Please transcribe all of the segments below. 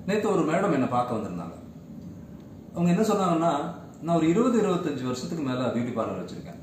நேற்று ஒரு மேடம் என்னை பார்க்க வந்திருந்தாங்க அவங்க என்ன சொன்னாங்கன்னா நான் ஒரு இருபது இருபத்தஞ்சு வருஷத்துக்கு மேலே பியூட்டி பார்லர் வச்சுருக்கேன்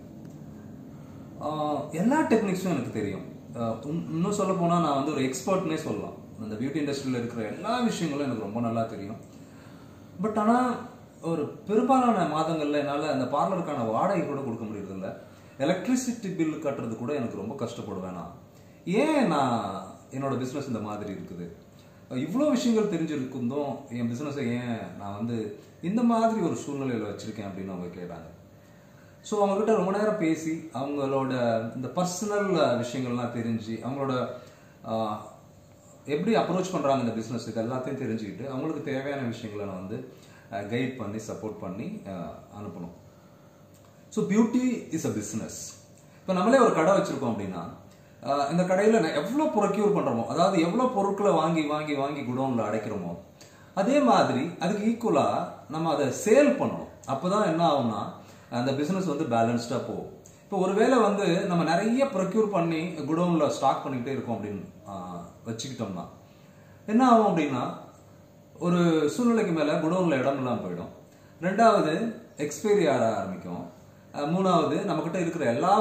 எல்லா டெக்னிக்ஸும் எனக்கு தெரியும் ஆஹ் உன்- இன்னும் சொல்ல போனால் நான் வந்து ஒரு எக்ஸ்பர்ட்னே சொல்லலாம் அந்த பியூட்டி இண்டஸ்ட்ரியில் இருக்கிற எல்லா விஷயங்களும் எனக்கு ரொம்ப நல்லா தெரியும் பட் ஆனால் ஒரு பெரும்பாலான மாதங்களில் என்னால் அந்த பார்லருக்கான வாடகை கூட கொடுக்க முடியறதில்ல எலக்ட்ரிசிட்டி பில் கட்டுறது கூட எனக்கு ரொம்ப கஷ்டப்படுவேன் நான் ஏன் நான் என்னோட பிஸ்னஸ் இந்த மாதிரி இருக்குது இவ்வளோ விஷயங்கள் தெரிஞ்சிருக்குந்தும் என் பிஸ்னஸை ஏன் நான் வந்து இந்த மாதிரி ஒரு சூழ்நிலையில் வச்சுருக்கேன் அப்படின்னு அவங்க கேட்டாங்க ஸோ அவங்ககிட்ட ரொம்ப நேரம் பேசி அவங்களோட இந்த பர்சனல் விஷயங்கள்லாம் தெரிஞ்சு அவங்களோட ஆஹ், எப்படி அப்ரோச் பண்ணுறாங்க இந்த பிஸ்னஸ் இது எல்லாத்தையும் தெரிஞ்சுக்கிட்டு அவங்களுக்கு தேவையான விஷயங்களை நான் வந்து கைட் பண்ணி சப்போர்ட் பண்ணி ஆஹ், அனுப்பணும் so beauty is a business இப்போ நம்மளே ஒரு கடை வச்சிருக்கோம் அப்படின்னா ஆஹ், இந்த கடையில் எவ்வளோ ப்ரொக்யூர் பண்ணுறோமோ அதாவது எவ்வளோ பொருட்களை வாங்கி வாங்கி வாங்கி குடோனில் அடைக்கிறோமோ அதே மாதிரி அதுக்கு ஈக்குவலாக நம்ம அதை சேல் பண்ணணும் அப்போ தான் என்ன ஆகும்னா அந்த பிஸ்னஸ் வந்து பேலன்ஸ்டாக போகும் இப்போ ஒருவேளை வந்து நம்ம நிறைய ப்ரொக்யூர் பண்ணி குடோனில் ஸ்டாக் பண்ணிக்கிட்டே இருக்கோம் அப்படின்னு ஆஹ், வச்சுக்கிட்டோம்னா என்ன ஆகும் அப்படின்னா ஒரு சூழ்நிலைக்கு மேலே குடோனில் இடம் இல்லாமல் போயிடும் ரெண்டாவது எக்ஸ்பைரி ஆக ஆரம்பிக்கும் அஹ் மூணாவது நம்மக்கிட்ட இருக்கிற எல்லா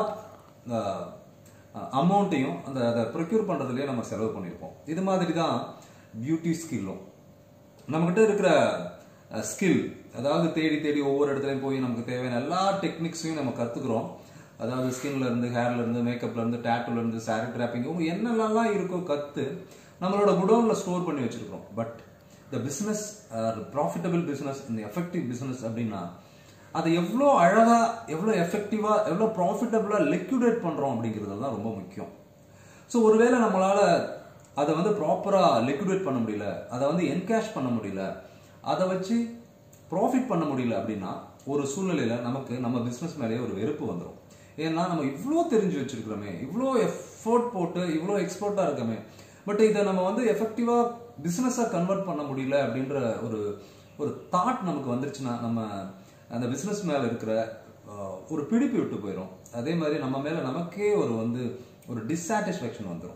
அமௌண்ட்டையும் அந்த அதை ப்ரொக்யூர் பண்ணுறதுலேயே நம்ம செலவு பண்ணியிருப்போம் இது மாதிரி தான் பியூட்டி ஸ்கில்லும் நம்மக்கிட்ட இருக்கிற ஸ்கில் அதாவது தேடி தேடி ஒவ்வொரு இடத்துலையும் போய் நமக்கு தேவையான எல்லா டெக்னிக்ஸையும் நம்ம கற்றுக்குறோம் அதாவது ஸ்கின்ல இருந்து ஹேர்ல இருந்து மேக்கப்ல இருந்து tattooல இருந்து சாரி டிராப்பிங் என்னென்னலாம் இருக்கோ கற்று நம்மளோட குடோனில் ஸ்டோர் பண்ணி வச்சிருக்கிறோம் but the business profitable business இந்த எஃபெக்டிவ் பிஸ்னஸ் அப்படின்னா அதை எவ்வளோ அழகா எவ்வளோ எஃபெக்டிவா எவ்வளோ ப்ராஃபிட்டபிளா லிக்விடேட் பண்றோம் அப்படிங்கிறது தான் ரொம்ப முக்கியம் ஸோ ஒருவேளை நம்மளால அதை வந்து ப்ராப்பரா லிக்விடேட் பண்ண முடியல அதை வந்து என்கேஷ் பண்ண முடியல அதை வச்சு ப்ராஃபிட் பண்ண முடியல அப்படின்னா ஒரு சூழ்நிலையில நமக்கு நம்ம பிஸ்னஸ் மேலேயே ஒரு வெறுப்பு வந்துடும் ஏன்னா நம்ம இவ்வளோ தெரிஞ்சு வச்சிருக்கிறோமே இவ்வளோ எஃபோர்ட் போட்டு இவ்வளோ எக்ஸ்பர்ட்டாக இருக்கமே பட் இதை நம்ம வந்து எஃபெக்டிவாக பிஸ்னஸாக கன்வெர்ட் பண்ண முடியல அப்படின்ற ஒரு ஒரு தாட் நமக்கு வந்துருச்சுன்னா நம்ம அந்த பிஸ்னஸ் மேலே இருக்கிற ஆஹ், ஒரு பிடிப்பு விட்டு போயிடும் அதே மாதிரி நம்ம மேலே நமக்கே ஒரு வந்து ஒரு டிஸ்சாட்டிஸ்ஃபேக்ஷன் வந்துடும்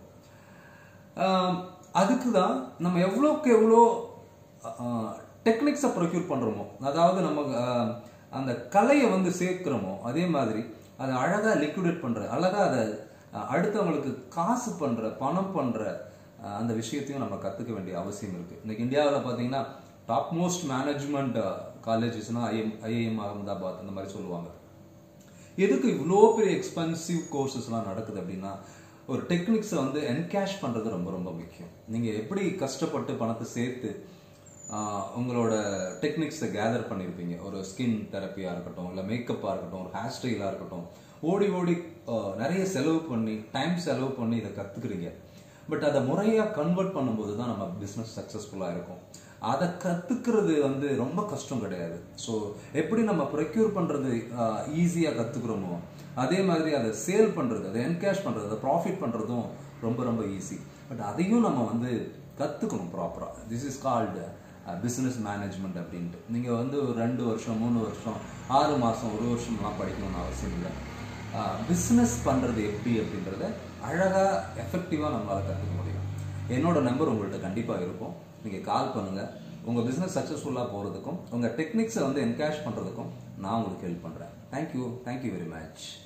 அதுக்கு தான் நம்ம எவ்வளோக்கு எவ்வளோ டெக்னிக்ஸை ப்ரொக்யூர் பண்ணுறோமோ அதாவது நம்ம ஆஹ், அந்த கலையை வந்து சேர்க்கிறோமோ அதே மாதிரி அதை அழகாக லிக்விடேட் பண்ணுற அழகாக அதை ஆஹ், அடுத்தவங்களுக்கு காசு பண்ணுற பணம் பண்ணுற அந்த விஷயத்தையும் நம்ம கற்றுக்க வேண்டிய அவசியம் இருக்குது இன்னைக்கு இந்தியாவில் பார்த்தீங்கன்னா டாப் மோஸ்ட் மேனேஜ்மெண்ட் காலேஜஸ்னால் ஐஎம் ஐஐஎம் அகமதாபாத் அந்த மாதிரி சொல்லுவாங்க எதுக்கு இவ்வளோ பெரிய எக்ஸ்பென்சிவ் கோர்சஸ்லாம் நடக்குது அப்படின்னா ஒரு டெக்னிக்ஸை வந்து என்கேஷ் பண்ணுறது ரொம்ப ரொம்ப முக்கியம் நீங்கள் எப்படி கஷ்டப்பட்டு பணத்தை சேர்த்து ஆஹ், உங்களோட டெக்னிக்ஸை கேதர் பண்ணியிருப்பீங்க ஒரு ஸ்கின் தெரப்பியாக இருக்கட்டும் இல்லை மேக்கப்பாக இருக்கட்டும் ஒரு ஹேர் ஸ்டைலாக இருக்கட்டும் ஓடி ஓடி ஆஹ், நிறைய செலவு பண்ணி டைம் செலவு பண்ணி இதை கற்றுக்குறீங்க பட் அதை முறையாக கன்வெர்ட் பண்ணும்போது தான் நம்ம பிஸ்னஸ் சக்ஸஸ்ஃபுல்லாக இருக்கும் அதை கற்றுக்கிறது வந்து ரொம்ப கஷ்டம் கிடையாது ஸோ எப்படி நம்ம ப்ரொக்யூர் பண்ணுறது ஈஸியாக கற்றுக்குறோமோ அதே மாதிரி அதை சேல் பண்ணுறது அதை என்கேஷ் பண்ணுறது அதை ப்ராஃபிட் பண்ணுறதும் ரொம்ப ரொம்ப ஈஸி பட் அதையும் நம்ம வந்து கற்றுக்கணும் ப்ராப்பராக this is called business management அப்படின்ட்டு நீங்கள் வந்து ஒரு ரெண்டு வருஷம் மூணு வருஷம் ஆறு மாதம் ஒரு வருஷம்லாம் படிக்கணும்னு அவசியம் இல்லை பிஸ்னஸ் பண்ணுறது எப்படி அப்படின்றத அழகாக எஃபெக்டிவாக நம்மளால் கற்றுக்க முடியும் என்னோட நம்பர் உங்கள்கிட்ட கண்டிப்பாக இருக்கும் நீங்கள் கால் பண்ணுங்கள் உங்கள் பிஸ்னஸ் சக்ஸஸ்ஃபுல்லாக போகிறதுக்கும் உங்கள் டெக்னிக்ஸை வந்து என்கேஷ் பண்ணுறதுக்கும் நான் உங்களுக்கு ஹெல்ப் பண்ணுறேன் தேங்க்யூ தேங்க்யூ வெரி மச்